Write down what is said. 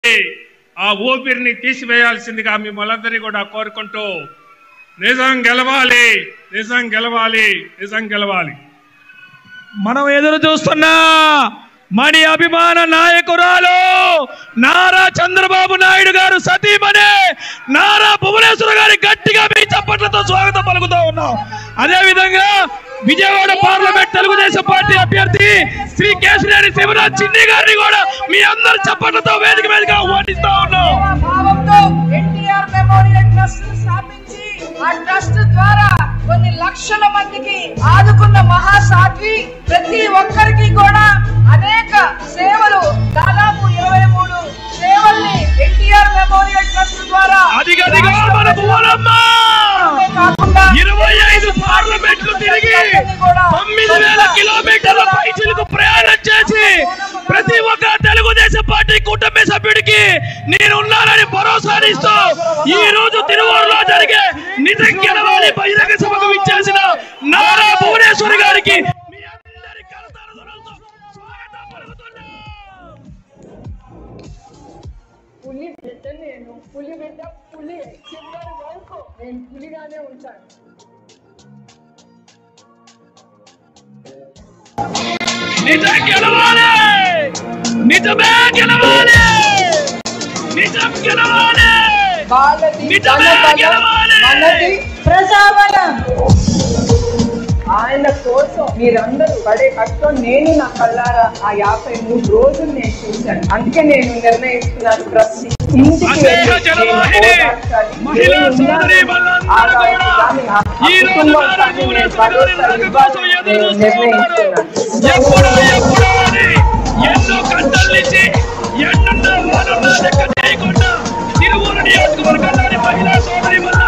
ఆ ఊపిరిని తీసివేయాల్సిందిగా మిమ్మల్ందరినీ కూడా కోరుకుంటూ నిజం గెలవాలి నిజం గెలవాలి నిజం గెలవాలి మనం ఎదురు చూస్తున్నా మణి అభిమాన నాయకురాలు నారా చంద్రబాబు నాయుడు గారు సతీమణి నారా భువనేశ్వర గారి గట్టిగా మీ చప్పట్లతో స్వాగతం పలుకుతూ ఉన్నాం అదే విధంగా విజయవాడ పార్లమెంట్ తెలుగుదేశం పార్టీ అభ్యర్థి శ్రీ కేశినేని శివరాజ్ చిన్ని గారిని కూడా మీ అందరి చప్పట్లతో వేదిక మీదగా ఆహ్వానిస్తా ఉన్నాం భావంతో ఎన్టీఆర్ మెమోరియల్ ట్రస్ట్ స్థాపించి ఆ ట్రస్ట్ ద్వారా కొన్ని లక్షల మందికి ఆదుకున్న మహాసాధ్వి ప్రతి ఒక్కరికి కూడా అనేక సేవలు దాదాపు ఇరవై మూడు సేవల్ని ఎన్టీఆర్ మెమోరియల్ ట్రస్ట్ ద్వారా అదిగదిగా మన భువనమ్మ కాకుండా ఇరవై ఐదు పార్లమెంట్లు తిరిగి తొమ్మిది వేల కిలోమీటర్ల పైచిలకు ప్రయాణం చేసి ప్రతి ఒక్క తెలుగుదేశం పార్టీ కుటుంబ సభ్యుడికి నేనున్నానని భరోసానిస్తూ ఈ రోజు తిరువూరులో జరిగే నిజం గెలవాలి బహిరంగ సభకు ఇచ్చేసిన నారా భువనేశ్వరి గారికి మీ అందరి కరతాళ ధ్వనులతో స్వాగతం పలుకుతున్నాం. పులి బిడ్డ నేను పులి బిడ్డ పులి చివరి వరకు నేను పులిగానే ఉంటాను నిజం గెలవాలి నిజమే గెలవాలి నిజం గెలవాలి వాళ్ళది నిజమే మన బలం, గెలవాలి. మనది ప్రజాబలం ఆయన కోసం మీరందరూ పడే కష్టం నేను నా కళ్ళారా ఆ యాభై మూడు రోజులు నేను చూశాను అందుకే నేను నిర్ణయిస్తున్నాను ప్రతి ఇంటికి అశేష వెళ్ళి జనవాహిని, నేను ఓదార్చాలి. మహిళా నేను సోదరి ఉన్నాను. మనందరూ ఆ కూడా రాజధాని, ఆ ఈ రోజు కుటుంబం నారా కానీ నేను భువనేశ్వరి గారి భరోసా రాక ఇవ్వాలి. కోసం ఎదురు నేను చూస్తూ ఉన్నారు. నిర్ణయిస్తున్నాను ఎప్పుడో ఎప్పుడో అని ఎన్నో కష్టలిచ్చి ఎన్నున్నా వానున్నా లెక్క చేయకుండా తిరువురు నియోజకవర్గంలోని మహిళా సోదరి